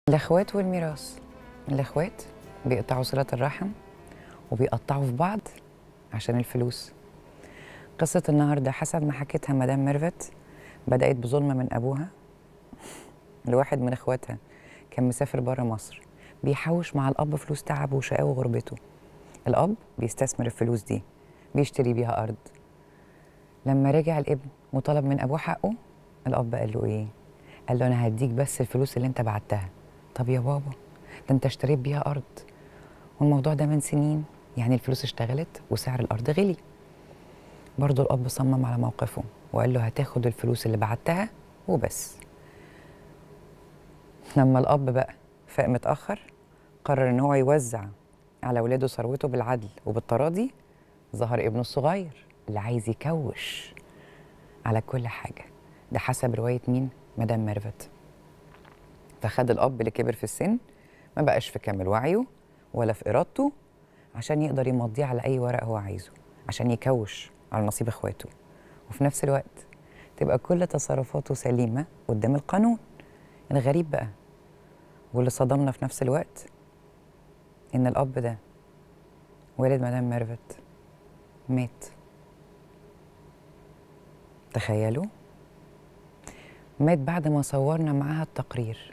الاخوات والميراث الاخوات بيقطعوا صلة الرحم وبيقطعوا في بعض عشان الفلوس قصة النهاردة حسب ما حكيتها مدام ميرفت بدأت بظلم من أبوها لواحد من إخواتها كان مسافر بره مصر بيحوش مع الأب فلوس تعبه وشقاوة وغربته الأب بيستثمر الفلوس دي بيشتري بيها أرض لما رجع الابن وطلب من أبوه حقه الأب قال له إيه؟ قال له أنا هديك بس الفلوس اللي أنت بعتها طب يا بابا ده أنت اشتريت بيها أرض والموضوع ده من سنين يعني الفلوس اشتغلت وسعر الأرض غلي برضه الأب صمم على موقفه وقال له هتاخد الفلوس اللي بعتها وبس لما الأب بقى فاق متأخر قرر إن هو يوزع على ولاده ثروته بالعدل وبالتراضي ظهر ابنه الصغير اللي عايز يكوش على كل حاجة ده حسب رواية مين؟ مدام ميرفت فخد الأب اللي كبر في السن ما بقاش في كامل وعيه ولا في إرادته عشان يقدر يمضيه على أي ورق هو عايزه عشان يكوش على نصيب إخواته وفي نفس الوقت تبقى كل تصرفاته سليمة قدام القانون الغريب بقى واللي صدمنا في نفس الوقت إن الأب ده والد مدام ميرفت مات تخيلوا مات بعد ما صورنا معاها التقرير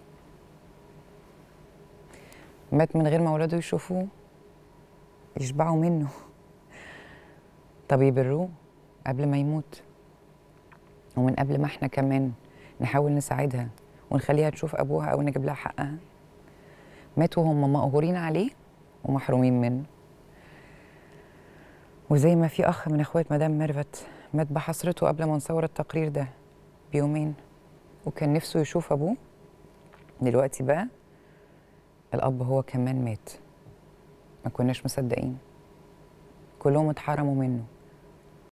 مات من غير ما ولاده يشوفوه يشبعوا منه طب يبروه قبل ما يموت ومن قبل ما احنا كمان نحاول نساعدها ونخليها تشوف ابوها او نجيب لها حقها مات وهم مقهورين عليه ومحرومين منه وزي ما في اخ من اخوات مدام ميرفت مات بحسرته قبل ما نصور التقرير ده بيومين وكان نفسه يشوف ابوه دلوقتي بقى الاب هو كمان مات ما كناش مصدقين كلهم اتحرموا منه